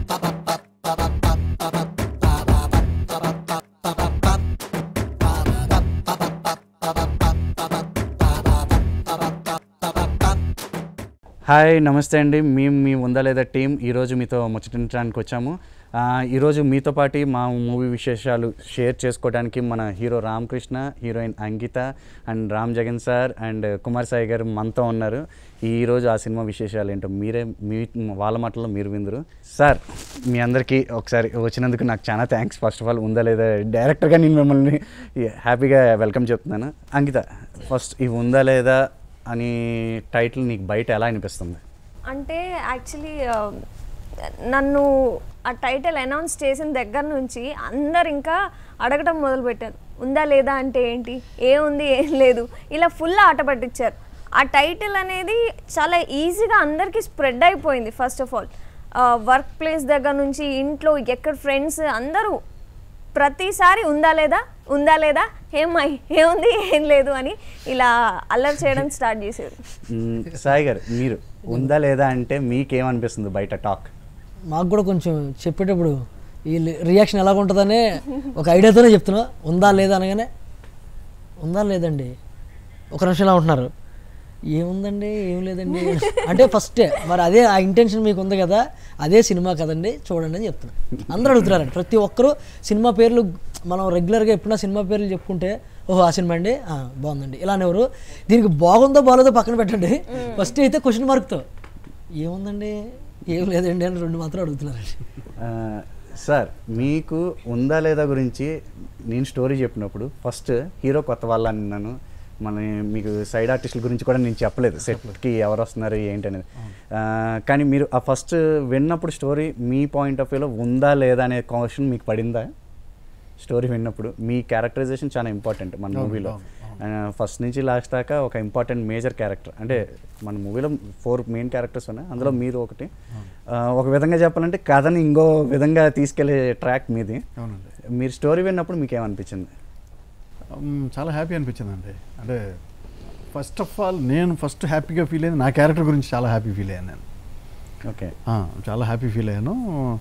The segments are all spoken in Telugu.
హాయ్ నమస్తే అండి మేము మీ ఉందా లేదా టీం ఈరోజు మీతో ముచ్చటించడానికి వచ్చాము ఆ, ఈరోజు మీతో పాటు మా మూవీ విశేషాలు షేర్ చేసుకోవడానికి మన hero Ramakrishna heroine Ankita and Ram Jagan sir and Kumar Sai గారు మనతో ఉన్నారు ఈరోజు ఆ సినిమా విశేషాలు ఏంటో మీరే మీ వాళ్ళ మాటల్లో మీరు విందరు సార్ మీ అందరికీ ఒకసారి వచ్చినందుకు నాకు చాలా థ్యాంక్స్ ఫస్ట్ ఆఫ్ ఆల్ ఉందా లేదా డైరెక్టర్గా నేను మిమ్మల్ని హ్యాపీగా వెల్కమ్ చెప్తున్నాను అంకిత ఫస్ట్ ఈ ఉందా లేదా అని టైటిల్ నీకు బయట ఎలా అనిపిస్తుంది అంటే యాక్చువల్లీ నన్ను ఆ టైటిల్ అనౌన్స్ చేసిన దగ్గర నుంచి అందరు ఇంకా అడగటం మొదలుపెట్టారు ఉందా లేదా అంటే ఏంటి ఏముంది ఏం లేదు ఇలా ఫుల్ ఆట పట్టించారు ఆ టైటిల్ అనేది చాలా ఈజీగా అందరికీ స్ప్రెడ్ అయిపోయింది first of all work place దగ్గర నుంచి ఇంట్లో ఎక్కడ ఫ్రెండ్స్ అందరూ ప్రతిసారి ఉందా లేదా ఉందా లేదా ఏమై ఏముంది ఏం లేదు అని ఇలా అల్లరి చేయడం స్టార్ట్ చేశారు మ్మ్, సాయి గారు మీరు ఉందా లేదా అంటే మీకేమనిపిస్తుంది బయట టాక్ మాకు కూడా కొంచెం చెప్పేటప్పుడు ఈ రియాక్షన్ ఎలా ఉంటుందనే ఒక ఐడియాతోనే చెప్తున్నా ఉందా లేదా అనగానే ఉందా లేదండి ఒక నిమిషం ఇలా ఉంటున్నారు ఏముందండి ఏం లేదండి అంటే ఫస్టే మరి అదే ఆ ఇంటెన్షన్ మీకు ఉంది కదా అదే సినిమా కదండి చూడండి అని చెప్తున్నా అందరూ అడుగుతున్నారండి ప్రతి ఒక్కరూ సినిమా పేర్లు మనం రెగ్యులర్గా ఎప్పుడైనా సినిమా పేర్లు చెప్పుకుంటే ఓహో ఆ సినిమా అండి ఆ, బాగుందండి ఇలానే ఎవరు దీనికి బాగుందో బాగోదో పక్కన పెట్టండి ఫస్ట్ అయితే క్వశ్చన్ మార్క్తో ఏముందండి ఏం లేదండి అని రెండు మాత్రం అడుగుతున్నారండి ఆ, సార్ మీకు ఉందా లేదా గురించి నేను స్టోరీ చెప్పినప్పుడు ఫస్ట్ హీరో కొత్త వాళ్ళు అన్నాను మన మీకు సైడ్ ఆర్టిస్టుల గురించి కూడా నేను చెప్పలేదు సెట్కి ఎవరు వస్తున్నారు ఏంటి అనేది ఆ, కానీ మీరు ఆ ఫస్ట్ విన్నప్పుడు స్టోరీ మీ పాయింట్ ఆఫ్ వ్యూలో ఉందా లేదా అనే క్వశ్చన్ మీకు పడిందా స్టోరీ విన్నప్పుడు మీ క్యారెక్టరైజేషన్ చాలా ఇంపార్టెంట్ మన మూవీలో ఫస్ట్ నుంచి లాస్ట్ దాకా ఒక ఇంపార్టెంట్ మేజర్ క్యారెక్టర్ అంటే మన మూవీలో ఫోర్ మెయిన్ క్యారెక్టర్స్ ఉన్నాయి అందులో మీరు ఒకటి ఆ, ఒక విధంగా చెప్పాలంటే కథని ఇంకో విధంగా తీసుకెళ్లే ట్రాక్ మీది అవునండి మీరు స్టోరీ విన్నప్పుడు మీకు ఏమనిపించింది మ్, చాలా హ్యాపీ అనిపించిందండి అంటే ఫస్ట్ ఆఫ్ ఆల్ నేను ఫస్ట్ హ్యాపీగా ఫీల్ అయింది నా క్యారెక్టర్ గురించి చాలా హ్యాపీ ఫీల్ అయ్యాను నేను ఓకే ఆ, చాలా హ్యాపీ ఫీల్ అయ్యాను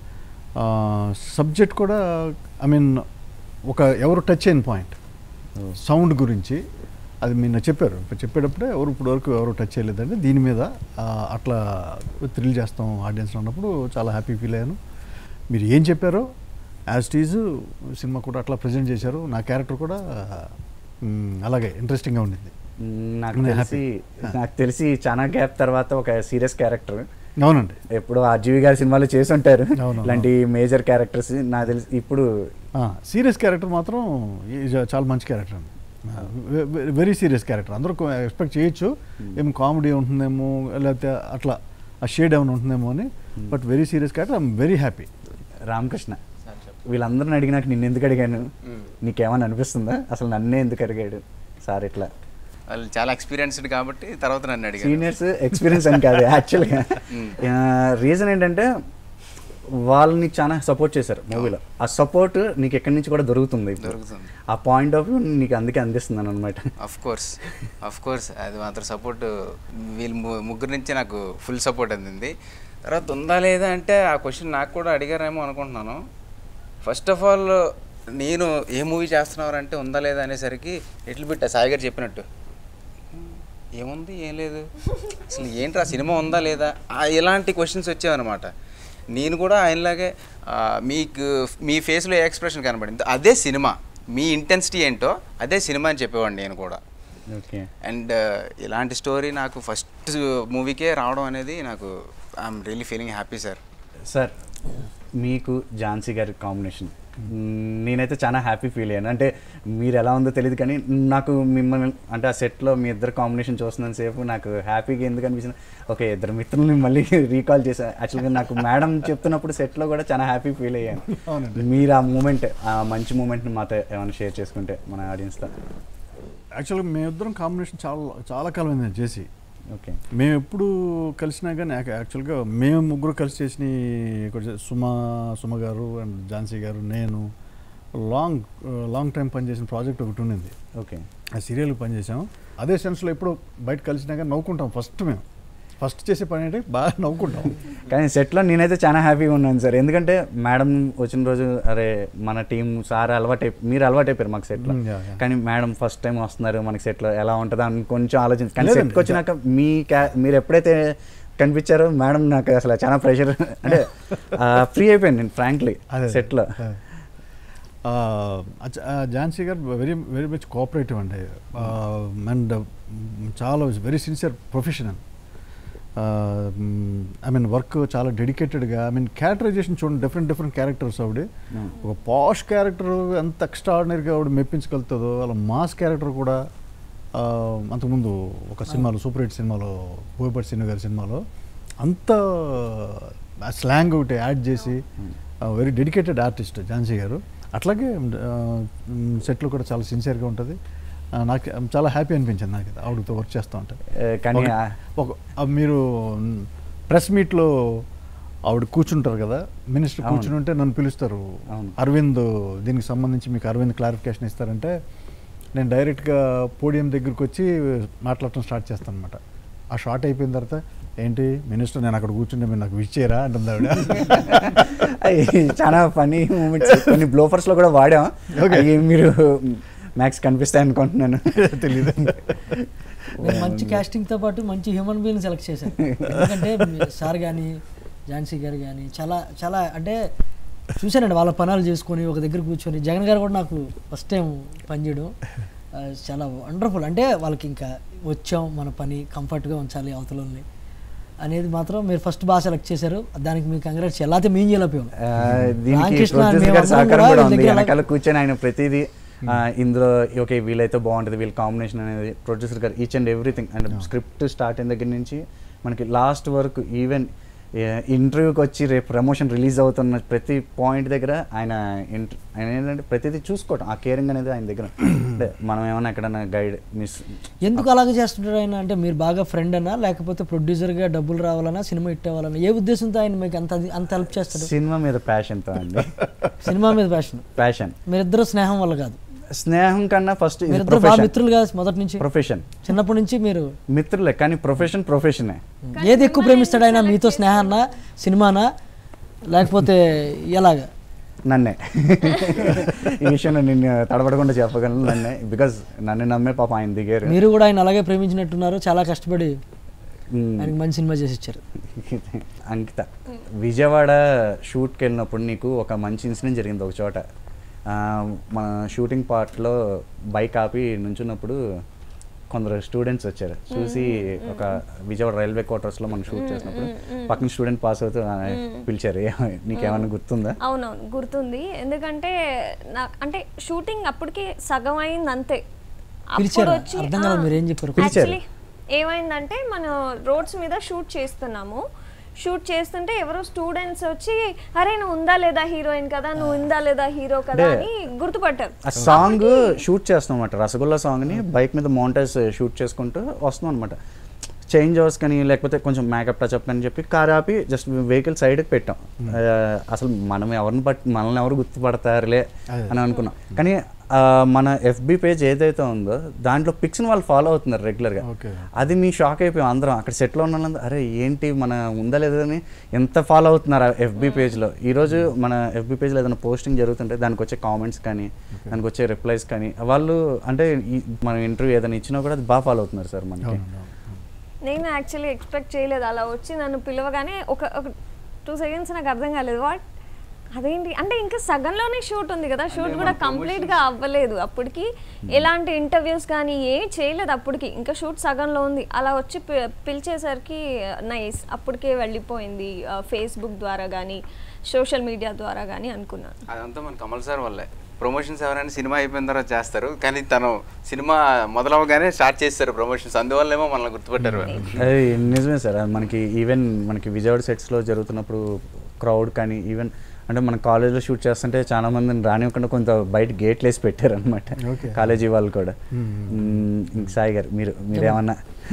సబ్జెక్ట్ కూడా ఐ మీన్ ఒక ఎవరు టచ్ అయిన పాయింట్ సౌండ్ గురించి అది మీరు చెప్పారు ఇప్పుడు చెప్పేటప్పుడే ఎవరు ఇప్పుడు వరకు ఎవరు టచ్ చేయలేదండి దీని మీద ఆ, అట్లా థ్రిల్ చేస్తాం ఆడియన్స్ ఉన్నప్పుడు చాలా హ్యాపీ ఫీల్ అయ్యాను మీరు ఏం చెప్పారో యాజ్ టీజ్ సినిమా కూడా అట్లా ప్రజెంట్ చేశారు నా క్యారెక్టర్ కూడా మ్, అలాగే ఇంట్రెస్టింగ్గా ఉండింది మ్, నాకు నేను తెలిసి నాకు తెలిసి చాలా గ్యాప్ తర్వాత ఒక సీరియస్ క్యారెక్టర్ అవునండి ఎప్పుడు ఆర్జీవి గారి సినిమాలు చేసి ఉంటారు అవును, ఇలాంటి మేజర్ క్యారెక్టర్స్ నాకు తెలిసి ఇప్పుడు సీరియస్ క్యారెక్టర్ మాత్రం ఈ- చాలా మంచి క్యారెక్టర్ అండి వెరీ సీరియస్ క్యారెక్టర్ అందరూ ఎక్స్పెక్ట్ చేయొచ్చు ఏం కామెడీ ఉంటుందేమో లేకపోతే అట్లా ఆ షేడ్ ఏమైనా ఉంటుందేమో అని but very serious character I'm very happy Ramakrishna వీళ్ళందరిని అడిగినాక నిన్ను ఎందుకు అడిగాను నీకేమని అనిపిస్తుందా అసలు నన్నే ఎందుకు అడిగాడు సార్ ఇట్లా వాళ్ళు చాలా ఎక్స్పీరియన్స్డ్ కాబట్టి తర్వాత నన్ను అడిగారు సీనియర్స్ ఎక్స్పీరియన్స్ అని కాదు యాక్చువల్గా రీజన్ ఏంటంటే వాళ్ళు నీకు చాలా సపోర్ట్ చేశారు మూవీలో ఆ సపోర్ట్ నీకు ఎక్కడి నుంచి కూడా దొరుకుతుంది ఇప్పుడు. దొరుకుతుంది. ఆ పాయింట్ ఆఫ్ వ్యూ నీకు అందుకే అందిస్తున్నాను అనమాట అఫ్ కోర్స్ అఫ్ కోర్స్ అది మాత్రం సపోర్ట్ వీళ్ళు ము- ముగ్గురు నుంచి నాకు ఫుల్ సపోర్ట్ అందింది తర్వాత ఉందా లేదా అంటే ఆ క్వశ్చన్ నాకు కూడా అడిగారేమో అనుకుంటున్నాను ఫస్ట్ ఆఫ్ ఆల్ నేను ఏ మూవీ చేస్తున్నారు అంటే ఉందా లేదా అనేసరికి ఎట్లు బిట్ట సాయి గారు చెప్పినట్టు ఏముంది ఏం లేదు అసలు ఏంట్రా సినిమా ఉందా లేదా ఆ ఇలాంటి క్వశ్చన్స్ వచ్చావన్నమాట నేను కూడా ఆయనలాగే ఆ, మీకు మీ ఫేస్లో ఏ ఎక్స్ప్రెషన్ కనబడింది అదే సినిమా మీ ఇంటెన్సిటీ ఏంటో అదే సినిమా అని చెప్పేవాడిని నేను కూడా ఓకే అండ్ ఇలాంటి స్టోరీ నాకు ఫస్ట్ మూవీకే రావడం అనేది నాకు I'm really feeling happy sir sir మీకు ఝాన్సీ గారి కాంబినేషన్ నేనైతే చాలా హ్యాపీ ఫీల్ అయ్యాను అంటే మీరు ఎలా ఉందో తెలియదు కానీ నాకు మిమ్మల్ని అంటే ఆ సెట్లో మీ ఇద్దరు కాంబినేషన్ చూస్తున్నాను సేపు నాకు హ్యాపీగా ఎందుకు అనిపించింది ఓకే ఇద్దరు మిత్రుల్ని మళ్ళీ రీకాల్ చేశాను యాక్చువల్గా నాకు మేడం చెప్తున్నప్పుడు సెట్లో కూడా చాలా హ్యాపీ ఫీల్ అయ్యాను మీరు ఆ మూమెంట్ ఆ మంచి మూమెంట్ని మాతో ఏమైనా షేర్ చేసుకుంటే మన ఆడియన్స్తో యాక్చువల్గా మేమిద్దరం కాంబినేషన్ చాలా చాలా కాలం అయింది చేసి ఓకే మేము ఎప్పుడు కలిసినా కానీ యాక్- యాక్చువల్గా మేము ముగ్గురు కలిసి చేసిన ఇక్కడ చే- సుమా సుమ గారు అండ్ ఝాన్సీ గారు నేను లాంగ్ లాంగ్ టైం పనిచేసిన ప్రాజెక్ట్ ఒకటి ఉండింది ఓకే ఆ సీరియల్కి పనిచేసాం అదే సెన్స్లో ఎప్పుడు బయట కలిసినా కానీ నవ్వుకుంటాం ఫస్ట్ మేము ఫస్ట్ చేసే పని అంటే బాగా నవ్వుకుంటాం కానీ సెట్లో నేనైతే చాలా హ్యాపీగా ఉన్నాను సార్ ఎందుకంటే మేడం వచ్చిన రోజు అరే మన టీం సార్ అలవాటు మీరు అలవాటు అయిపోయారు మాకు సెట్లో Mm, yeah, yeah. కానీ మేడం ఫస్ట్ టైం వస్తున్నారు మనకి సెట్లో ఎలా ఉంటుందో అని కొంచెం ఆలోచించి కానీ లేదండి, సెట్కి వచ్చినాక మీ క్యా మీరు ఎప్పుడైతే కనిపించారో మేడం నాకు అసలు చాలా ప్రెషర్ అంటే ఫ్రీ అయిపోయాను నేను ఫ్రాంక్లీ అదే సెట్లో ఆ, అచ్చ- ఆ, ఝాన్సీ గారు వెరీ వెరీ మచ్ కోఆపరేటివ్ అండి అండ్ చాలా very sincere professional I mean work చాలా డెడికేటెడ్గా ఐ మీన్ క్యారెక్టరైజేషన్ చూడండి డిఫరెంట్ డిఫరెంట్ క్యారెక్టర్స్ ఆవిడ ఒక పాష్ క్యారెక్టర్ ఎంత ఎక్స్ట్రాడినరీగా ఆవిడ మెప్పించగలుగుతుందో అలా మాస్ క్యారెక్టర్ కూడా ఆ, అంతకుముందు ఒక సినిమాలో సూపర్ హిట్ సినిమాలో బోయపాటి సినిమా గారి సినిమాలో అంత స్లాంగ్ ఒకటి యాడ్ చేసి వెరీ డెడికేటెడ్ ఆర్టిస్ట్ ఝాన్సీ గారు అట్లాగే సెట్లో కూడా చాలా సిన్సియర్గా ఉంటుంది ఆ, నాకు చాలా హ్యాపీ అనిపించింది నాకు ఇది, ఆవిడతో వర్క్ చేస్తూ ఉంటే కానీ ఒక- ఆ- ఒక ఆ మీరు ప్రెస్ మీట్లో ఆవిడ కూర్చుంటారు కదా మినిస్టర్ అవును. కూర్చుని ఉంటే నన్ను పిలుస్తారు అవును. అరవింద్ దీనికి సంబంధించి మీకు అరవింద్ క్లారిఫికేషన్ ఇస్తారంటే నేను డైరెక్ట్గా పోడియం దగ్గరికి వచ్చి మాట్లాడటం స్టార్ట్ చేస్తాను అనమాట ఆ షార్ట్ అయిపోయిన తర్వాత ఏంటి మినిస్టర్ నేను అక్కడ కూర్చుంటే మీరు నాకు విష్ చేయరా అంటుంది ఆవిడ అవి చాలా ఫనీ మూమెంట్స్ కొన్ని బ్లోఫర్స్లో కూడా వాడాం Okay. అవి మీరు మ్యాక్స్ కనిపిస్తాయి అనుకుంటున్నాను తెలీదు మీరు మంచి casting తో పాటు మంచి హ్యూమన్ బీయింగ్ సెలెక్ట్ చేశారు ఎందుకంటే మీ- సార్ కానీ ఝాన్సీ గారు కానీ చాలా చాలా అంటే చూశానండి వాళ్ళ పనాలు చేసుకొని ఒక దగ్గర కూర్చొని జగన్ గారు కూడా నాకు ఫస్ట్ టైం పనిచేయడం ఆ, చాలా వండర్ఫుల్ అంటే వాళ్ళకి ఇంకా వచ్చాం మన పని కంఫర్ట్గా ఉంచాలి అవతలని అనేది మాత్రం మీరు ఫస్ట్ బాగా సెలెక్ట్ చేశారు దానికి మీకు కంగ్రాట్స్ ఎలా అయితే మేము చేయలేకపోయాం ఆ, దీనికి రామకృష్ణ ప్రొడ్యూసర్ గారి మేమందరం సహకారం కూడా కూడా వీళ్ళ ఉంది దగ్గర వెనకాల కూర్చొని ఆయన ప్రతిదీ ఆ, ఇందులో ఓకే వీళ్ళైతే బాగుంటుంది వీళ్ళ కాంబినేషన్ అనేది ప్రొడ్యూసర్ గారు each and everything and script start అయిన దగ్గర నుంచి మనకి లాస్ట్ వరకు ఈవెన్ ఇంటర్వ్యూకి వచ్చి రేపు ప్రమోషన్ రిలీజ్ అవుతున్న ప్రతి పాయింట్ దగ్గర ఆయన ఇంట- ఆయన ఏంటంటే ప్రతిదీ చూసుకోవటం ఆ కేరింగ్ అనేది ఆయన దగ్గర అంటే మనం ఏమైనా ఎక్కడైనా గైడ్ మిస్ ఎందుకు అలాగే చేస్తుంటారు ఆయన అంటే మీరు బాగా ఫ్రెండ్ అనా లేకపోతే ప్రొడ్యూసర్గా డబ్బులు రావాలన్నా సినిమా హిట్ అవ్వాలన్నా ఏ ఉద్దేశంతో ఆయన మీకు అంత అంత హెల్ప్ చేస్తాడు సినిమా మీద ప్యాషన్తో అండి సినిమా మీద ప్యాషన్ ప్యాషన్ మీరిద్దరు స్నేహం వల్ల కాదు స్నేహం కన్నా ఫస్ట్ మీరిద్దరు బాగా ప్రొఫెషన్ మిత్రులు కాదు మొదటి నుంచి ప్రొఫెషన్ చిన్నప్పటి నుంచి మీరు మిత్రులే కానీ ప్రొఫెషన్ ప్రొఫెషనే ఏది ఎక్కువ ప్రేమిస్తాడు ఆయన మీతో స్నేహాన్నా సినిమానా లేకపోతే ఎలాగా నన్నే ఈ విషయంలో నిన్ను తడబడకుండా చెప్పగలను నన్నే బికాజ్ నన్ను నమ్మే పాప ఆయన దిగారు మీరు కూడా ఆయన అలాగే ప్రేమించినట్టున్నారు చాలా కష్టపడి మ్మ్. ఆయనకి మంచి సినిమా చేసి ఇచ్చారు అంకిత విజయవాడ షూట్కి వెళ్ళినప్పుడు నీకు ఒక మంచి ఇన్సిడెంట్ జరిగింది ఒక చోట ఆ, మన షూటింగ్ పార్ట్లో బైక్ ఆపి నుంచున్నప్పుడు కొందరు స్టూడెంట్స్ వచ్చారు చూసి ఒక విజయవాడ రైల్వే క్వార్టర్స్లో మనం షూట్ చేసినప్పుడు పక్కన స్టూడెంట్ పాస్ అవుతూ ఆ, పిలిచారు ఏ- నీకేమైనా గుర్తుందా అవునవును గుర్తుంది ఎందుకంటే నాకు అంటే షూటింగ్ అప్పటికి సగం అయింది అంతే పిలిచారా? వచ్చి అర్థం కాలేదు, మీరు ఏం చెప్పారు? పిలిచారు. యాక్చువల్లీ ఏమైందంటే మనం రోడ్స్ మీద షూట్ చేస్తున్నాము షూట్ చేస్తుంటే ఎవరో స్టూడెంట్స్ వచ్చి అరే నువ్వు ఉందా లేదా హీరోయిన్ కదా నువ్వు ఉందా లేదా హీరో కదా అంటే అని గుర్తుపట్టారు ఆ సాంగ్ షూట్ చేస్తాం అనమాట రసగుల్లా సాంగ్ని బైక్ మీద మౌంటైజ్ షూట్ చేసుకుంటూ వస్తున్నాం అనమాట చేంజ్ అవర్స్ కానీ లేకపోతే కొంచెం మేకప్ టచ్అప్ అని చెప్పి కార్ ఆపి జస్ట్ వెహికల్ సైడ్కి పెట్టాం ఆ, అసలు మనం ఎవరిని బట్టి మనల్ని ఎవరు గుర్తుపడతారులే అని అనుకున్నాం కానీ ఆ, మన ఎఫ్బి పేజ్ ఏదైతే ఉందో దాంట్లో పిక్స్ని వాళ్ళు ఫాలో అవుతున్నారు రెగ్యులర్గా Okay. అది మీ షాక్ అయిపోయాం అందరం అక్కడ సెట్లో ఉన్న వాళ్ళందరూ, అరే ఏంటి మన ఉందా లేదా అని ఎంత ఫాలో అవుతున్నారు ఆ ఎఫ్బి పేజ్లో ఈరోజు మన ఎఫ్బి పేజ్లో ఏదైనా పోస్టింగ్ జరుగుతుంటే దానికి వచ్చే కామెంట్స్ కానీ దానికి వచ్చే రిప్లైస్ కానీ వాళ్ళు అంటే ఈ- మనం ఇంటర్వ్యూ ఏదైనా ఇచ్చినా కూడా అది బాగా ఫాలో అవుతున్నారు సార్ మనకి నేను యాక్చువల్లీ ఎక్స్పెక్ట్ చేయలేదు అలా వచ్చి నన్ను పిలవగానే ఒక ఒక టూ సెకండ్స్ నాకు అర్థం కాలేదు వాట్ అదేంటి అంటే ఇంకా సగంలోనే షూట్ ఉంది కదా షూట్ కూడా కంప్లీట్ గా అవ్వలేదు అప్పటికి ఎలాంటి ఇంటర్వ్యూస్ కానీ ఏమి చేయలేదు అప్పటికి ఇంకా షూట్ సగంలో ఉంది అలా వచ్చి పి- పిలిచేసరికి నైస్ అప్పటికే వెళ్ళిపోయింది ఫేస్బుక్ ద్వారా కానీ సోషల్ మీడియా ద్వారా కానీ అనుకున్నాను అదంతా మన కమల్ సార్ వల్లే ప్రమోషన్స్ ఎవరైనా సినిమా అయిపోయిన తర్వాత చేస్తారు కానీ తను సినిమా మొదలవగానే స్టార్ట్ చేస్తారు ప్రమోషన్స్ అందువల్లేమో మనల్ని గుర్తుపట్టారు వాళ్ళు. అది నిజమే సార్ అది మనకి ఈవెన్ మనకి విజయవాడ సెట్స్లో జరుగుతున్నప్పుడు క్రౌడ్ కానీ ఈవెన్ అంటే మన కాలేజ్లో షూట్ చేస్తుంటే చాలా మందిని రానివ్వకుండా కొంత బయట గేట్లు వేసి పెట్టారు అనమాట Okay. కాలేజీ వాళ్ళు కూడా మ్మ్, ఇంక సాయి గారు మీరు మీరేమన్నా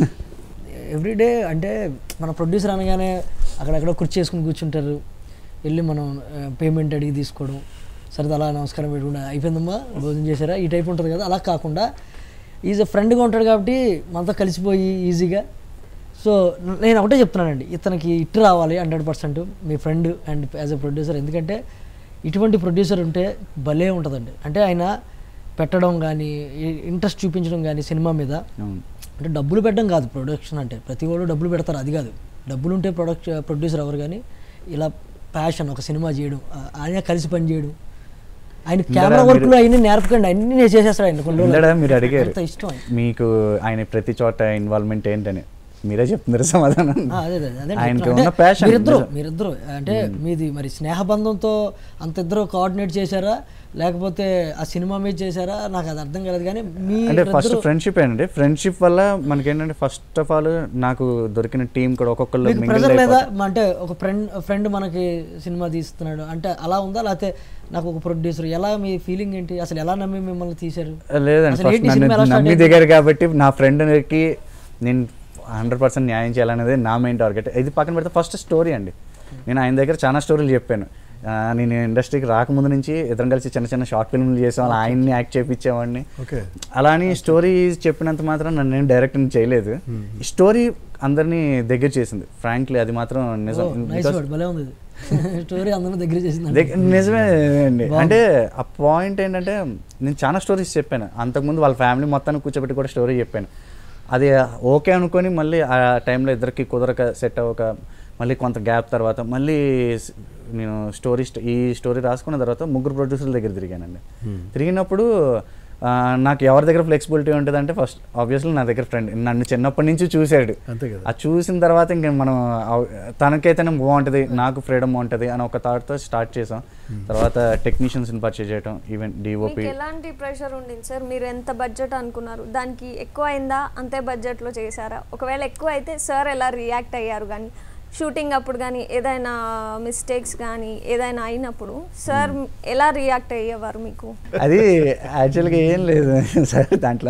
ఎవ్రీడే అంటే మన ప్రొడ్యూసర్ అనగానే అక్కడక్కడ కుర్చీ చేసుకుని కూర్చుంటారు వెళ్ళి మనం పేమెంట్ అడిగి తీసుకోవడం సరే అలా నమస్కారం పెట్టుకుంటా అయిపోయిందమ్మా భోజనం చేశారా ఈ టైప్ ఉంటుంది కదా అలా కాకుండా ఈజ్ ఫ్రెండ్గా ఉంటాడు కాబట్టి మనతో కలిసిపోయి ఈజీగా సో నేను ఒకటే చెప్తున్నానండి ఇతనికి ఇట్టు రావాలి హండ్రెడ్ పర్సెంట్ మీ friend and as a producer ఎందుకంటే ఇటువంటి ప్రొడ్యూసర్ ఉంటే భలే ఉంటుందండి అంటే ఆయన పెట్టడం కానీ ఇంట్రెస్ట్ చూపించడం కానీ సినిమా మీద అవును అంటే డబ్బులు పెట్టడం కాదు ప్రొడక్షన్ అంటే ప్రతి వాళ్ళు డబ్బులు పెడతారు అది కాదు డబ్బులు ఉంటే ప్రొడక్ట్ ప్రొడ్యూసర్ ఎవరు కానీ ఇలా ప్యాషన్ ఒక సినిమా చేయడం ఆ- ఆయన కలిసి పని చేయడం ఆయన కెమెరా మీరు- వర్క్లు అవన్నీ నేర్పకండి అన్నీ నేను చేసేస్తాడు ఆయన కొన్ని ఇందాక రోజులు మీరు అడిగారు అంత ఇష్టం ఆయన. మీకు ఆయన ప్రతి చోట ఇన్వాల్వ్మెంట్ ఏంటని మీరే చెప్తున్నారు సమాధానం ఆ, అదే అదే అదే ఆయనకి చెప్తున్నా. ఉన్న అంటే ప్యాషన్ మీరిద్దరు మీరిద్దరు అంటే మీది మరి స్నేహబంధంతో అంత ఇద్దరు కోఆర్డినేట్ చేశారా లేకపోతే ఆ సినిమా మీద చేశారా నాకు అది అర్థం కాలేదు కానీ మీ అంటే ఫస్ట్ ఇద్దరు- ఫ్రెండ్షిప్ ఏంటంటే ఫ్రెండ్షిప్ వల్ల మనకి ఏంటంటే ఫస్ట్ ఆఫ్ ఆల్ నాకు దొరికిన టీం కూడా ఒక్కొక్కళ్ళు మీకు mingle ప్రెజర్ లేదా అయిపోతారు. అంటే ఒక ఫ్రెండ్ ఫ్రెండ్ మనకి సినిమా తీస్తున్నాడు అంటే అలా ఉందా లేకపోతే నాకు ఒక ప్రొడ్యూసర్ ఎలా మీ ఫీలింగ్ ఏంటి అసలు ఎలా నమ్మి మిమ్మల్ని తీశారు లేదండి అసలు ఫస్ట్ ఏంటి సినిమా ఎలా నన్ను start నమ్మి అయింది? దిగారు కాబట్టి నా ఫ్రెండ్కి నేను హండ్రెడ్ పర్సెంట్ న్యాయం చేయాలనేది నా మెయిన్ టార్గెట్ ఇది పక్కన పెడితే ఫస్ట్ స్టోరీ అండి నేను ఆయన దగ్గర చాలా స్టోరీలు చెప్పాను ఆ, నేను ఇండస్ట్రీకి రాకముందు నుంచి ఇద్దరం కలిసి చిన్న చిన్న షార్ట్ ఫిల్మ్లు చేసాం ఆయన్ని యాక్ట్ చేయించేవాడిని ఓకే అలా అని స్టోరీ చెప్పినంత మాత్రం నన్ను నేను డైరెక్ట్ చేయలేదు ఈ స్టోరీ అందరినీ దగ్గర చేసింది ఫ్రాంక్లీ అది మాత్రం నిజం నైస్ Because- వర్డ్ భలే ఉంది స్టోరీ అందరూ దగ్గర చేసింది దగ్గ- నిజమే అండి అంటే ఆ పాయింట్ ఏంటంటే నేను చాలా స్టోరీస్ చెప్పాను అంతకుముందు వాళ్ళ ఫ్యామిలీ మొత్తాన్ని కూర్చోబెట్టి కూడా స్టోరీ చెప్పాను అది ఓకే అనుకొని మళ్ళీ ఆ టైంలో ఇద్దరికి కుదరక సెట్ అవ్వక మళ్ళీ కొంత గ్యాప్ తర్వాత మళ్ళీ స్- నేను స్టోరీ స్ట్- ఈ స్టోరీ రాసుకున్న తర్వాత ముగ్గురు ప్రొడ్యూసర్ల దగ్గర తిరిగానండి తిరిగినప్పుడు ఆ, నాకు ఎవరి దగ్గర ఫ్లెక్సిబిలిటీ ఉంటుంది అంటే ఫస్ట్ ఆబ్వియస్లీ నా దగ్గర ఫ్రెండ్ నన్ను చిన్నప్పటి నుంచి చూశాడు అంతే కదా ఆ చూసిన తర్వాత ఇంక మనం అవ్- తనకైతేనే బాగుంటుంది నాకు ఫ్రీడమ్ బాగుంటుంది అని ఒక థాట్తో స్టార్ట్ చేసాం తర్వాత టెక్నీషియన్స్ని పర్చేజ్ చేయడం ఈవెన్ మీకు డిఓపి ఎలాంటి ప్రెషర్ ఉండింది సార్ మీరు ఎంత బడ్జెట్ అనుకున్నారు దానికి ఎక్కువ అయిందా అంతే బడ్జెట్లో చేశారా ఒకవేళ ఎక్కువ అయితే సార్ ఎలా రియాక్ట్ అయ్యారు కానీ షూటింగ్ అప్పుడు కానీ ఏదైనా మిస్టేక్స్ కానీ ఏదైనా అయినప్పుడు సార్ ఎలా రియాక్ట్ అయ్యేవారు మీకు అది యాక్చువల్గా ఏం లేదు సార్ దాంట్లో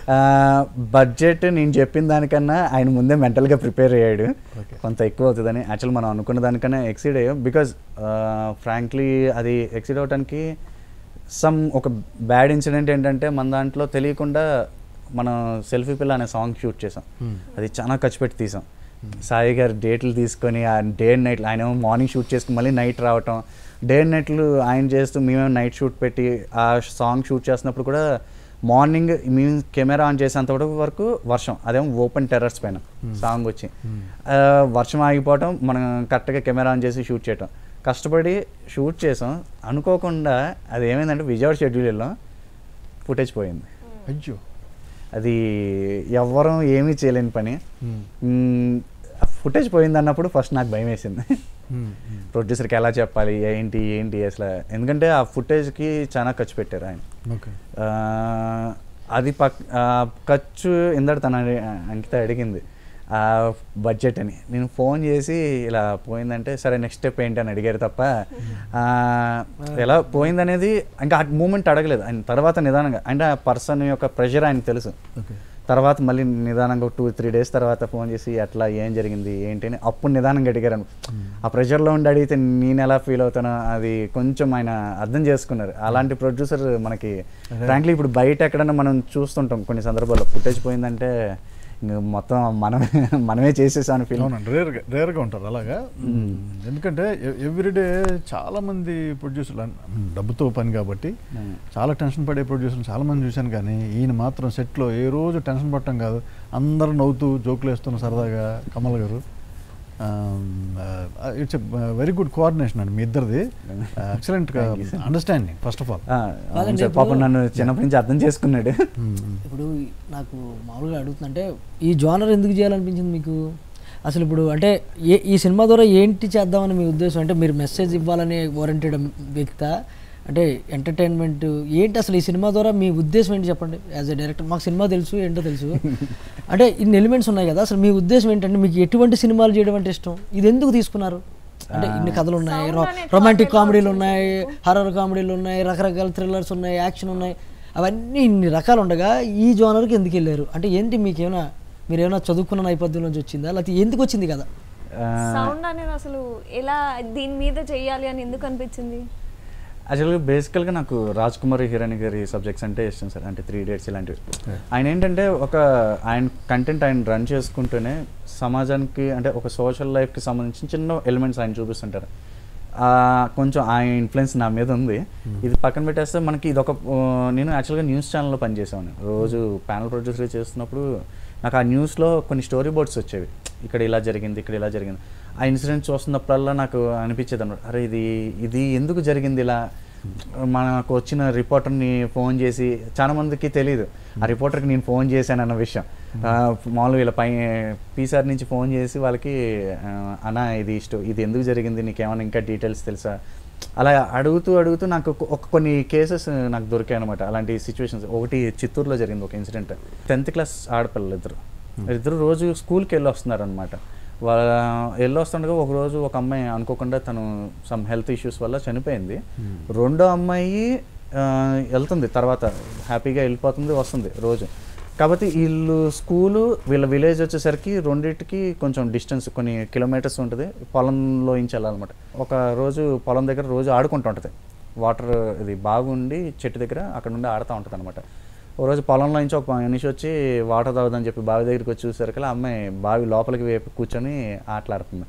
బడ్జెట్ నేను చెప్పిన దానికన్నా ఆయన ముందే మెంటల్గా ప్రిపేర్ అయ్యాడు కొంత ఎక్కువ అవుతుందని యాక్చువల్ మనం అనుకున్న దానికన్నా ఎక్సీడ్ అయ్యాం బికాజ్ ఫ్రాంక్లీ అది ఎక్సీడ్ అవడానికి సమ్ ఒక బ్యాడ్ ఇన్సిడెంట్ ఏంటంటే మన దాంట్లో తెలియకుండా మనం సెల్ఫీ పిల్ల అనే సాంగ్ షూట్ చేసాం అది చాలా ఖర్చు పెట్టి తీసాం సాయి గారు డేట్లు తీసుకొని ఆ డే అండ్ నైట్ ఆయన ఏమో మార్నింగ్ షూట్ చేసుకుని మళ్ళీ నైట్ రావటం డే అండ్ నైట్లు ఆయన చేస్తూ మేమేమో నైట్ షూట్ పెట్టి ఆ సాంగ్ షూట్ చేస్తున్నప్పుడు కూడా మార్నింగ్ మేము కెమెరా ఆన్ చేసేంత వరకు వర్షం అదేమో ఓపెన్ టెర్రస్ పైన సాంగ్ వచ్చి ఆ, వర్షం ఆగిపోవటం మనం కరెక్ట్గా కెమెరా ఆన్ చేసి షూట్ చేయటం కష్టపడి షూట్ చేసాం అనుకోకుండా అది ఏమైందంటే విజయవాడ షెడ్యూల్ వెళ్ళాం ఫుటేజ్ పోయింది అయ్యో అది ఎవ్వరం ఏమీ చేయలేని పని ఫుటేజ్ పోయింది అన్నప్పుడు ఫస్ట్ నాకు భయం వేసింది ప్రొడ్యూసర్కి ఎలా చెప్పాలి ఏంటి ఏంటి అసలు ఎందుకంటే ఆ ఫుటేజ్కి చాలా ఖర్చు పెట్టారు ఆయన ఓకే ఆ, అది పక్ ఆ, ఖర్చు ఇందట తన అడి- అంకిత అడిగింది ఆ బడ్జెట్ అని నేను ఫోన్ చేసి ఇలా పోయిందంటే సరే నెక్స్ట్ స్టెప్ ఏంటి అని అడిగారు తప్ప ఆ, ఎలా పోయిందనేది ఇంకా ఆ మూమెంట్ అడగలేదు ఆయన తర్వాత నిదానంగా అంటే ఆ పర్సన్ యొక్క ప్రెషర్ ఆయనకు తెలుసు ఓకే తర్వాత మళ్ళీ నిదానంగా టూ త్రీ డేస్ తర్వాత ఫోన్ చేసి అట్లా ఏం జరిగింది ఏంటి అని అప్పుడు నిదానంగా అడిగారు ఆ ప్రెషర్లో ఉండి అడిగితే నేను ఎలా ఫీల్ అవుతానో అది కొంచెం ఆయన అర్థం చేసుకున్నారు అలాంటి ప్రొడ్యూసర్ మనకి ఫ్రాంక్లీ ఇప్పుడు బయట ఎక్కడన్నా మనం చూస్తుంటాం కొన్ని సందర్భాల్లో ఫుటేజ్ పోయిందంటే ఇంక మొత్తం మనమే మనమే చేసేసాను ఫీల్ అవునండి రేర్గా రేర్గా ఉంటారు అలాగా ఎందుకంటే ఎవ్రీడే చాలా మంది ప్రొడ్యూసర్లు డబ్బుతో పని కాబట్టి చాలా టెన్షన్ పడే ప్రొడ్యూసర్లు చాలా మంది చూశాను కానీ ఈయన మాత్రం సెట్లో ఏ రోజు టెన్షన్ పడటం కాదు అందరూ నవ్వుతూ జోకులు వేస్తున్న సరదాగా కమల్ గారు ఇట్స్ వెరీ గుడ్ కోఆర్డినేషన్ అండి మీ ఇద్దరిది excellent understanding first of all కాదండి, పాపం ఇప్పుడు- నన్ను చిన్నప్పటి నుంచి అర్థం చేసుకున్నాడు ఇప్పుడు నాకు మామూలుగా అడుగుతుందంటే ఈ జానర్ ఎందుకు చేయాలనిపించింది మీకు అసలు ఇప్పుడు అంటే ఏ ఈ సినిమా ద్వారా ఏంటి చేద్దామని మీ ఉద్దేశం అంటే మీరు మెసేజ్ ఇవ్వాలని ఓరియంటెడ్ వ్యక్త అంటే ఎంటర్టైన్మెంట్ ఏంటి అసలు ఈ సినిమా ద్వారా మీ ఉద్దేశం ఏంటి చెప్పండి యాజ్ ఎ డైరెక్టర్ మాకు సినిమా తెలుసు ఏంటో తెలుసు అంటే ఇన్ని ఎలిమెంట్స్ ఉన్నాయి కదా అసలు మీ ఉద్దేశం ఏంటంటే మీకు ఎటువంటి సినిమాలు చేయడం అంటే ఇష్టం ఇది ఎందుకు తీసుకున్నారు అంటే ఇన్ని కథలు ఉన్నాయి Sound అనే రొమాంటిక్ thought ఎలా కామెడీలు వచ్చింది? ఉన్నాయి హర్రర్ కామెడీలు ఉన్నాయి రకరకాల థ్రిల్లర్స్ ఉన్నాయి యాక్షన్ ఉన్నాయి అవన్నీ ఇన్ని రకాలు ఉండగా ఈ జోనర్కి ఎందుకు వెళ్ళారు అంటే ఏంటి మీకేమైనా మీరు ఏమైనా చదువుకున్న నేపథ్యం నుంచి వచ్చిందా లేకపోతే ఎందుకు వచ్చింది కదా ఆ, సౌండ్ అనేది అసలు ఎలా దీని మీద చెయ్యాలి అని ఎందుకు అనిపించింది యాక్చువల్గా బేసికల్గా నాకు రాజ్ కుమార్ హిరాని గారి సబ్జెక్ట్స్ అంటే ఇష్టం సార్ అంటే త్రీ డేట్స్ ఇలాంటివి ఆయన ఏంటంటే ఒక ఆయన కంటెంట్ ఆయన రన్ చేసుకుంటూనే సమాజానికి అంటే ఒక సోషల్ లైఫ్కి సంబంధించిన చిన్న ఎలిమెంట్స్ ఆయన చూపిస్తుంటారు ఆ, కొంచెం ఆయన ఇన్ఫ్లుయెన్స్ నా మీద ఉంది ఇది పక్కన పెట్టేస్తే మనకి ఇది ఒక నేను యాక్చువల్గా న్యూస్ ఛానల్లో పనిచేసేవాడిని రోజు ప్యానల్ ప్రొడ్యూసర్ చేస్తున్నప్పుడు నాకు ఆ న్యూస్లో కొన్ని స్టోరీ బోర్డ్స్ వచ్చేవి ఇక్కడ ఇలా జరిగింది ఇక్కడ ఇలా జరిగింది ఆ ఇన్సిడెంట్ చూస్తున్నప్పుడల్లా నాకు అనిపించేది అనమాట అరే ఇది ఇది ఎందుకు జరిగింది ఇలా మనకు వచ్చిన రిపోర్టర్ని ఫోన్ చేసి చాలా మందికి తెలియదు ఆ రిపోర్టర్కి నేను ఫోన్ చేశాను అన్న విషయం ఆ, మామూలుగా ఇలా పై పీసార్ నుంచి ఫోన్ చేసి వాళ్ళకి ఆ, అన్న ఇది ఇష్టం ఇది ఎందుకు జరిగింది నీకేమైనా ఇంకా డీటెయిల్స్ తెలుసా అలా అడుగుతూ అడుగుతూ నాకు ఒక- ఒక కొన్ని కేసెస్ నాకు దొరికాయి అనమాట అలాంటి సిచ్యువేషన్స్ ఒకటి చిత్తూరులో జరిగింది ఒక ఇన్సిడెంట్ టెన్త్ క్లాస్ ఆడపిల్లలు ఇద్దరు ఇద్దరు రోజు స్కూల్కి వెళ్ళి వస్తున్నారు అనమాట వాళ్ళ వెళ్ళి వస్తుండగా ఒక రోజు ఒక అమ్మాయి అనుకోకుండా తను సమ్ హెల్త్ ఇష్యూస్ వల్ల చనిపోయింది రెండో అమ్మాయి ఆ, వెళ్తుంది తర్వాత హ్యాపీగా వెళ్ళిపోతుంది వస్తుంది రోజు కాబట్టి వీళ్ళు స్కూలు వీళ్ళ విలేజ్ వచ్చేసరికి రెండింటికి కొంచెం డిస్టెన్స్ కొన్ని కిలోమీటర్స్ ఉంటుంది పొలంలో నుంచి వెళ్ళాలన్నమాట ఒక రోజు పొలం దగ్గర రోజు ఆడుకుంటూ ఉంటుంది వాటర్ ఇది బాగుండి చెట్టు దగ్గర అక్కడ నుండి ఆడుతూ ఉంటుంది అనమాట ఓ రోజు పొలంలో నుంచి ఒక మనిషి వచ్చి వాటర్ తాగుదని చెప్పి బావి దగ్గరికి వచ్చి చూసరికి ఆ అమ్మాయి బావి లోపలికి వేపు కూర్చొని ఆటలాడుతుంది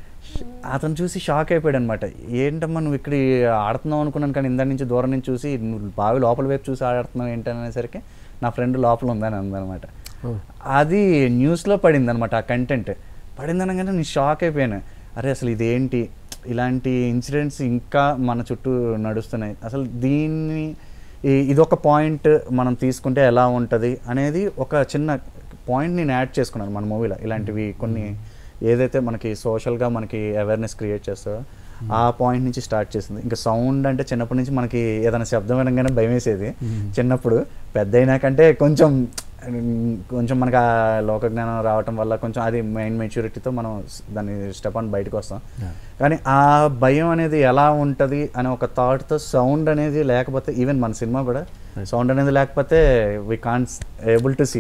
అతను చూసి షాక్ అయిపోయాడు అనమాట ఏంటమ్మా నువ్వు ఇక్కడ ఆడుతున్నావు అనుకున్నాను కానీ ఇందాక నుంచి దూరం నుంచి చూసి నువ్వు బావి లోపల వైపు చూసి ఆడుతున్నావు ఏంటి అనేసరికి నా ఫ్రెండ్ లోపల ఉందని అందనమాట అది న్యూస్లో పడింది అనమాట ఆ కంటెంట్ పడింది అనగానే నేను షాక్ అయిపోయాను అరే అసలు ఇదేంటి ఇలాంటి ఇన్సిడెంట్స్ ఇంకా మన చుట్టూ నడుస్తున్నాయి అసలు దీన్ని ఈ- ఇదొక పాయింట్ మనం తీసుకుంటే ఎలా ఉంటుంది అనేది ఒక చిన్న పాయింట్ నేను యాడ్ చేసుకున్నాను మన మూవీలో ఇలాంటివి కొన్ని ఏదైతే మనకి సోషల్గా మనకి అవేర్నెస్ క్రియేట్ చేస్తారో ఆ పాయింట్ నుంచి స్టార్ట్ చేసింది ఇంకా సౌండ్ అంటే చిన్నప్పటి నుంచి మనకి ఏదైనా శబ్దం వినగానే భయం వేసేది చిన్నప్పుడు పెద్ద అయినాకంటే కొంచెం ఉమ్, కొంచెం మనకి ఆ లోక జ్ఞానం రావటం వల్ల కొంచెం అది మైండ్ మెచ్యూరిటీతో మనం స్- దాన్ని స్టెప్ అని బయటకు వస్తాం కానీ ఆ భయం అనేది ఎలా ఉంటుంది అనే ఒక థాట్తో సౌండ్ అనేది లేకపోతే ఈవెన్ మన సినిమా కూడా సౌండ్ అనేది లేకపోతే we can't able to see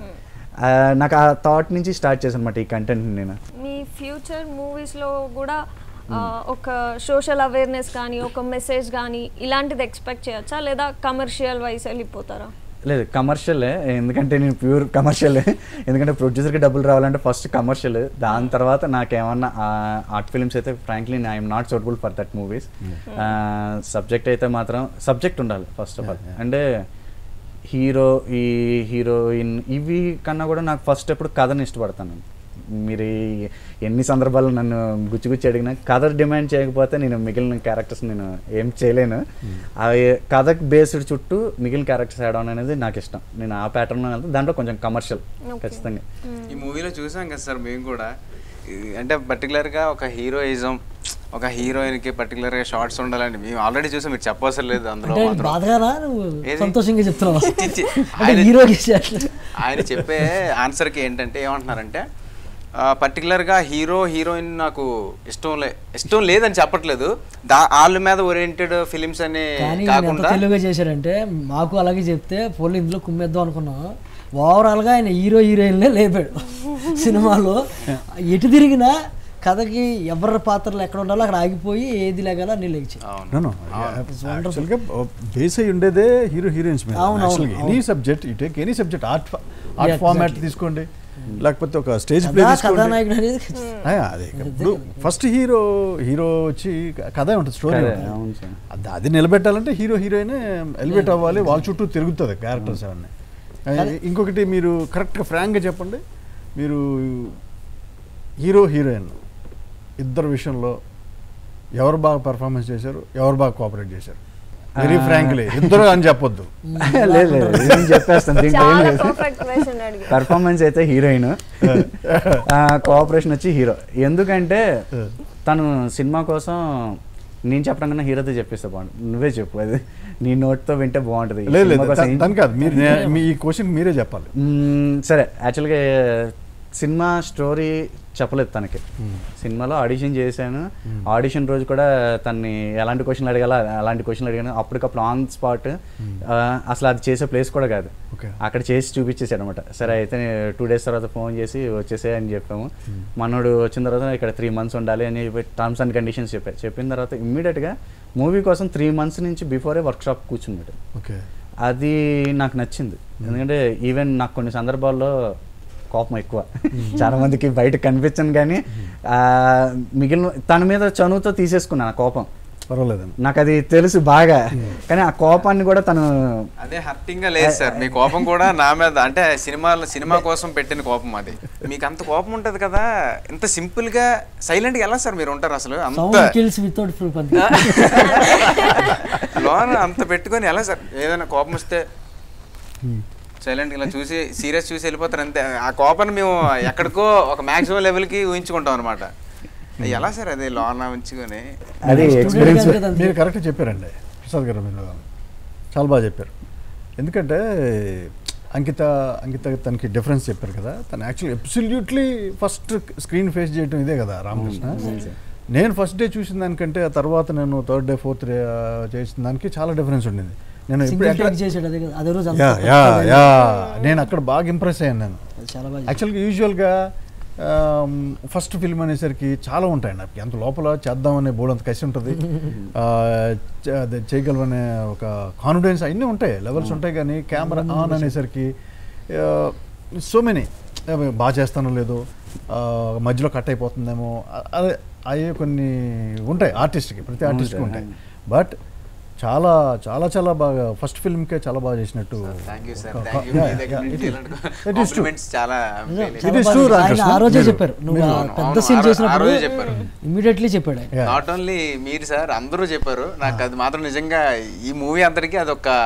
నాకు ఆ థాట్ నుంచి స్టార్ట్ చేశాను అనమాట ఈ కంటెంట్ నేను మీ ఫ్యూచర్ మూవీస్లో కూడా ఆ, ఒక సోషల్ అవేర్నెస్ కానీ ఒక మెసేజ్ కానీ ఇలాంటిది ఎక్స్పెక్ట్ చేయొచ్చా లేదా కమర్షియల్ వైస్ వెళ్ళిపోతారా లేదు కమర్షియలే ఎందుకంటే నేను ప్యూర్ కమర్షియలే ఎందుకంటే ప్రొడ్యూసర్కి డబ్బులు రావాలంటే ఫస్ట్ కమర్షియల్ దాని తర్వాత నాకేమన్నా ఆర్ట్ ఫిల్మ్స్ అయితే frankly I'm not suitable for that movies subject అయితే మాత్రం సబ్జెక్ట్ ఉండాలి ఫస్ట్ ఆఫ్ ఆల్ అంటే హీరో ఈ హీరోయిన్ ఇవి కన్నా కూడా నాకు ఫస్ట్ ఎప్పుడు కథని ఇష్టపడతాను మీరు ఈ ఎన్ని సందర్భాలు నన్ను గుచ్చి గుచ్చి అడిగినా కథ డిమాండ్ చేయకపోతే నేను మిగిలిన క్యారెక్టర్స్ నేను ఏం చేయలేను అవి కథకు బేస్డ్ చుట్టూ మిగిలిన క్యారెక్టర్స్ ఆడడం అనేది నాకు ఇష్టం నేను ఆ ప్యాటర్న్లో వెళ్తే దాంట్లో కొంచెం కమర్షియల్ ఖచ్చితంగా ఈ మూవీలో చూసాం కదా సార్ మేము కూడా ఇది అంటే పర్టికులర్గా ఒక హీరోయిజం ఒక హీరోయిన్కి పర్టికులర్గా షార్ట్స్ ఉండాలండి మేము ఆల్రెడీ చూసాం మీరు చెప్పవసరం లేదు అందులో అంటే మాత్రం బాధగానా నువ్వు ఏది? సంతోషంగా చెప్తున్నావా చి, చి. అంటే ఆయన- హీరోకి ఆయన చెప్పే ఆన్సర్కి ఏంటంటే ఏమంటున్నారంటే పర్టికులర్గా హీరో హీరోయిన్ నాకు ఇష్టం లే ఇష్టం లేదని చెప్పట్లేదు దా వాళ్ళ మీద ఓరియంటెడ్ ఫిలిమ్స్ అని కానీ ఈయన ఎంత కాకుండా తెలుగుగా చేశారంటే మాకు అలాగే చెప్తే పోలీ ఇందులో కుమ్మేద్దాం అనుకున్నాం ఓవరాల్గా ఆయన హీరో హీరోయిన్లే లేపాడు సినిమాలో ఎటు తిరిగినా కథకి ఎవరి పాత్రలు ఎక్కడ ఉండాలో అక్కడ ఆగిపోయి ఏది లేగాలో అన్ని లేచి అవును నో యాక్చువల్గా బేస్ అయి ఉండేదే హీరో హీరోయిన్స్ మీద అవును, అవును, any subject you take any subject art art Yeah, format exactly. తీసుకోండి లేకపోతే ఒక స్టేజ్ ప్లే కథా తీసుకోండి కథానాయకుడు అనేది ఆ, అదే ఇప్పుడు ఫస్ట్ హీరో హీరో వచ్చి కథ ఉంటుంది స్టోరీ కథే, ఉంటుంది. అవును సార్. అది- అది నిలబెట్టాలంటే హీరో హీరోయిన్ ఎలివేట్ అవ్వాలి వాళ్ళ చుట్టూ తిరుగుతుంది క్యారెక్టర్స్ అవన్నీ ఆ, ఇంకొకటి మీరు కరెక్ట్గా ఫ్రాంక్గా చెప్పండి మీరు హీరో హీరోయిన్ ఇద్దరు విషయంలో ఎవరు బాగా పర్ఫార్మెన్స్ చేశారు ఎవరు బాగా కోఆపరేట్ చేశారు వెరీ ఫ్రాంక్లీ ఇద్దరు అని చెప్పొద్దు లేదు లేదు ఇది నేను చెప్పేస్తాను దీంట్లో ఏం చాలా లేదు పర్ఫెక్ట్ క్వశ్చన్ అడిగి పర్ఫార్మెన్స్ అయితే హీరోయిన్ కోఆపరేషన్ వచ్చి హీరో ఎందుకంటే తను సినిమా కోసం నేను చెప్పడం కన్నా హీరోతో చెప్పేస్తే బాగుంటుంది నువ్వే చెప్పు అది నీ నోట్తో వింటే బాగుంటుంది ఈ లేదు లేదు సినిమా కోసం తను- ఏం- తను కాదు మీరు నే- మీ ఈ క్వశ్చన్ మీరే చెప్పాలి మ్మ్, సరే యాక్చువల్గా సినిమా స్టోరీ చెప్పలేదు తనకి సినిమాలో ఆడిషన్ చేశాను ఆడిషన్ రోజు కూడా తన్ని ఎలాంటి క్వశ్చన్లు అడగాల అలాంటి క్వశ్చన్లు అడిగాను అప్పటికప్పుడు ఆన్ స్పాట్ అసలు అది చేసే ప్లేస్ కూడా కాదు ఓకే అక్కడ చేసి చూపించేసాడు అనమాట సరే అయితే టూ డేస్ తర్వాత ఫోన్ చేసి వచ్చేసే అని చెప్పాము మనోడు వచ్చిన తర్వాత ఇక్కడ త్రీ మంత్స్ ఉండాలి అని చెప్పి టర్మ్స్ అండ్ కండిషన్స్ చెప్పారు చెప్పిన తర్వాత ఇమ్మీడియట్గా మూవీ కోసం త్రీ మంత్స్ నుంచి బిఫోరే వర్క్షాప్ కూర్చున్నాడు ఓకే అది నాకు నచ్చింది ఎందుకంటే ఈవెన్ నాకు కొన్ని సందర్భాల్లో కోపం ఎక్కువ చాలా మందికి బయట కనిపించను కానీ ఆ, మిగిలిన తన మీద చనువుతో తీసేసుకున్నాను ఆ కోపం పర్వాలేదండి నాకు అది తెలుసు బాగా కానీ ఆ కోపాన్ని కూడా తను అదే హర్టింగ్ గా లేదు సార్ మీ కోపం కూడా నా మీద అంటే సినిమాలో సినిమా కోసం పెట్టిన కోపం అది మీకు అంత కోపం ఉంటది కదా ఇంత సింపుల్ గా సైలెంట్ గా ఎలా సార్ మీరు ఉంటారు అసలు అంత సౌండ్ కిల్స్ వితౌట్ ప్రూఫ్ అంతే లోన అంత పెట్టుకొని ఎలా సార్ ఏదైనా కోపం వస్తే సైలెంట్ ఇలా చూసి సీరియస్ చూసి వెళ్ళిపోతారు అంతే ఆ కోపాన్ని మేము ఎక్కడికో ఒక మాక్సిమం లెవెల్కి ఊహించుకుంటాం అనమాట ఎలా సార్ అది లోన ఉంచుకొని అది Student ఎక్స్పీరియన్స్ కాదు కదా అంతే. మీరు కరెక్ట్ చెప్పారండి ప్రసాద్ గారు మీరు చాలా బాగా చెప్పారు ఎందుకంటే అంకిత అంకిత తనకి డిఫరెన్స్ చెప్పారు కదా తను actually absolutely first screen face చేయడం ఇదే కదా రామకృష్ణ నేను ఫస్ట్ డే చూసిన దానికంటే ఆ తర్వాత నేను థర్డ్ డే ఫోర్త్ డే చేసిన దానికి చాలా డిఫరెన్స్ ఉండింది నేను ఇప్పుడు సింగిల్ ఎక్కడ టేక్ చేసాడు అదే కదా అదే రోజు అంత యా కొత్తగా యా అయింది. యా నేను అక్కడ బాగా ఇంప్రెస్ అయ్యాను నేను అది చాలా బాగా యాక్చువల్గా యూజువల్గా ఫస్ట్ ఫిల్మ్ అనేసరికి చాలా ఉంటాయి నాకు ఎంత లోపల చేద్దామనే బోర్డు అంత కసి ఉంటుంది ఆ, చే- అదే చేయగలమనే ఒక కాన్ఫిడెన్స్ అన్నీ ఉంటాయి లెవెల్స్ ఉంటాయి కానీ కెమెరా ఆన్ అనేసరికి సో మెనీ బాగా చేస్తానో లేదో ఆ, మధ్యలో కట్ అయిపోతుందేమో అ- అదే అయ్యే కొన్ని ఉంటాయి ఆర్టిస్ట్కి ప్రతి ఆర్టిస్ట్కి ఉంటాయి బట్ చాలా చాలా చాలా బాగా ఫస్ట్ ఫిల్మ్కే చాలా బాగా చేసినట్టు థ్యాంక్ యూ సార్ ఒక- థ్యాంక్ యూ yeah, మీ దగ్గర yeah, నుంచి it is- ఇలాంటి it is true. compliments చాలా నిజం, It చాలా is బాగా true, చెప్పాడు. ఆయన రామకృష్ణ. ఆ రోజే మీరు- చెప్పారు నువ్వు మీరు- ఆ అవును, పెద్ద అవును, సీన్ ఆ రో- ఆ చేసినప్పుడు రోజే చెప్పారు. ఇమీడియట్లీ చెప్పాడు ఆయన. Yeah. నాట్ ఓన్లీ మీరు సార్ అందరూ చెప్పారు నాకు అది మాత్రం నిజంగా ఈ మూవీ అందరికి అది ఒక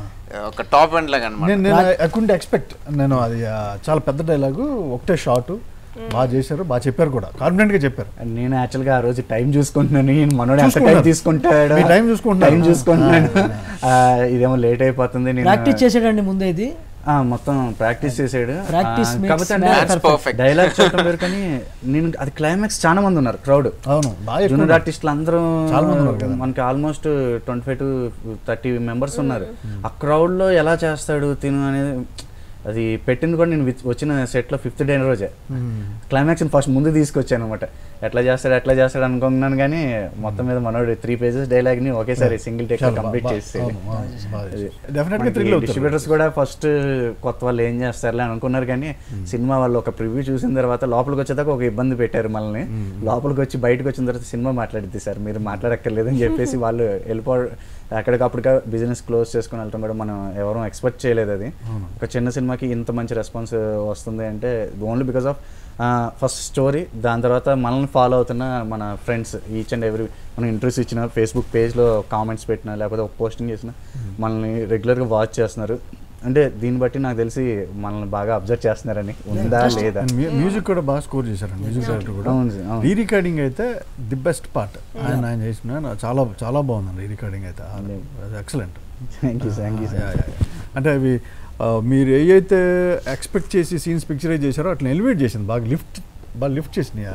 ఒక టాప్ అండ్ లాగా అనమాట నేను నేను ఐ కుంట్ ఎక్స్పెక్ట్ నేను అది ఆ, చాలా పెద్ద డైలాగు ఒకటే షార్ట్ బాగా చేశారు బాగా చెప్పారు కూడా కాన్ఫిడెంట్ గా చెప్పారు నేను యాక్చువల్గా ఆ రోజు టైం చూసుకుంటున్నాను ఈయన మనోడు ఎంత టైం చూసుకుంటున్నారు. తీసుకుంటాడు మీ time చూసుకుంటున్నారు. టైం చూసుకుంటున్నాను ఆ, ఇదేమో లేట్ అయిపోతుంది నేను ప్రాక్టీస్ చేసాడండి ముందే ఇది ఆ, మొత్తం ప్రాక్టీస్ చేసాడు Practice ఆ, makes కాకపోతే man అంటే perfect. డైలాగ్ చెప్పడం వేరు కానీ నేను అది క్లైమాక్స్ చాలా మంది ఉన్నారు క్రౌడ్ అవును బాగా ఎక్కువ జూనియర్ ఉన్నారు. ఆర్టిస్టులు అందరూ చాలా మంది ఉన్నారు కదా. మనకి almost twenty five to thirty members ఉన్నారు ఆ crowd లో ఎలా చేస్తాడు తిను అనేది అది పెట్టింది కూడా నేను విచ్- వచ్చిన set లో ఫిఫ్త్ డే రోజే క్లైమాక్స్ ఫస్ట్ ముందు తీసుకొచ్చాను అనమాట ఎట్లా చేస్తాడు ఎట్లా చేస్తాడు అనుకున్నాను కానీ మొత్తం మీద మనోడు త్రీ పేజెస్ డైలాగ్ ని ఒకేసారి సింగిల్ టేక్ చాలా కంప్లీట్ బా- చేసి అవును, అవును, బాగా చేశారు. Definitely thrill అవుతారు. డిస్ట్రిబ్యూటర్స్ కూడా ఫస్ట్ కొత్త వాళ్ళు ఏం చేస్తారులే అని అనుకున్నారు కానీ సినిమా వాళ్ళు ఒక ప్రివ్యూ చూసిన తర్వాత లోపలికి వచ్చేదాకా ఒక ఇబ్బంది పెట్టారు మనల్ని లోపలికి వచ్చి బయటకు వచ్చిన తర్వాత సినిమా మాట్లాడిద్ది సార్ మీరు మాట్లాడక్కర్లేదు అని చెప్పేసి వాళ్ళు వెళ్ళిపో అక్కడికప్పుడుగా బిజినెస్ క్లోజ్ చేసుకుని వెళ్ళటం కూడా మనం ఎవరూ ఎక్స్పెక్ట్ చేయలేదు అది ఒక చిన్న సినిమాకి ఇంత మంచి రెస్పాన్స్ వస్తుంది అంటే only because of first story దాని తర్వాత మనల్ని ఫాలో అవుతున్న మన ఫ్రెండ్స్ ఈచ్ అండ్ ఎవ్రీ మనం ఇంటర్వ్యూస్ ఇచ్చిన ఫేస్బుక్ పేజ్లో కామెంట్స్ పెట్టినా లేకపోతే ఒక పోస్టింగ్ చేసిన మనల్ని రెగ్యులర్గా వాచ్ చేస్తున్నారు అంటే దీన్ని బట్టి నాకు తెలిసి మనల్ని బాగా అబ్జర్వ్ చేస్తున్నారని ఉందా లేదా And mu- మ్యూజిక్ కూడా బాగా స్కోర్ చేశారు మ్యూజిక్ డైరెక్టర్ కూడా అవును, అవును. రీ రికార్డింగ్ అయితే ది బెస్ట్ పార్ట్ ఆయన ఆయన చేసిన నా- చాలా చాలా బాగుంది రీ రికార్డింగ్ అయితే excellent thank you thank you sir అంటే అవి ఆ, మీరు ఏవైతే ఎక్స్పెక్ట్ చేసి సీన్స్ పిక్చరైజ్ చేశారో అట్లా ఎలివేట్ చేసింది బాగా లిఫ్ట్ బాగా లిఫ్ట్ చేసినాయి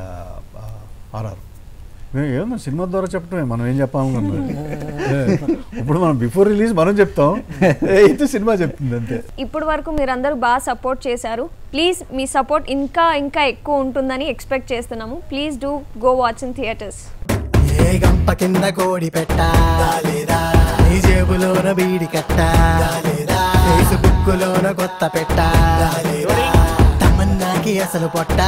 ఆర్ఆర్ ఏమన్నా సినిమా ద్వారా చెప్పడమే మనం ఏం చెప్పాలనుకున్నాం ఇప్పుడు మనం బిఫోర్ రిలీజ్ మనం చెప్తాం అయితే సినిమా చెప్తుంది అంతే ఇప్పటి వరకు మీరందరూ బాగా సపోర్ట్ చేశారు ప్లీజ్ మీ సపోర్ట్ ఇంకా ఇంకా ఎక్కువ ఉంటుందని ఎక్స్పెక్ట్ చేస్తున్నాము please do go watch in theatres ఏ గంప కింద కోడి పెట్ట నీ జేబులోన బీడి కట్ట ఫేస్బుక్ లోన కొత్త పెట్ట తమన్నాకి అసలు పొట్ట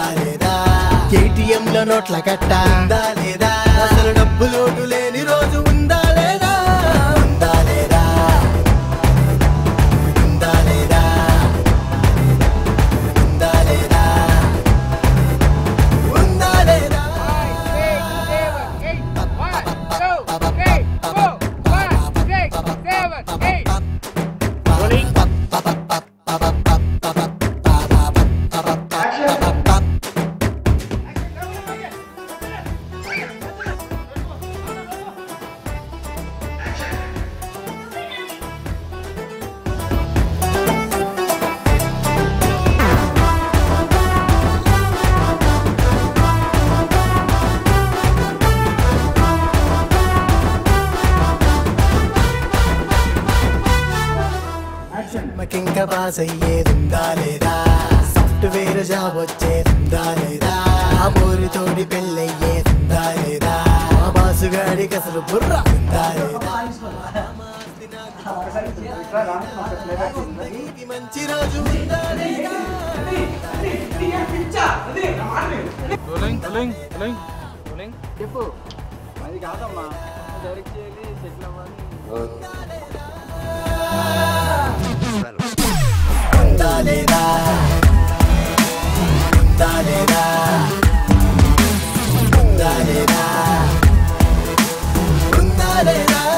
ఏటీఎం లో నోట్ల కట్ట అసలు డబ్బు లోటు లేని రోజు ఉందా లేదా ఉందా లేదా ఉందా లేదా ఉందా లేదా ఉందా లేదా మకింక పాస్ అయ్యేదుందా లేదా సాఫ్ట్వేర్ జాబ్ వచ్చేదుందా లేదా ఆ బోరితోడి పెళ్ళయ్యేదుందా లేదా మా బాస్ బోసుగాడికి అసలు బుర్ర ఉందా లేదా? నీకు మంచి రోజు ఉందా లేదా? ఉందా లేదా ఉందా లేదా ఉందా లేదా ఉందా లేదా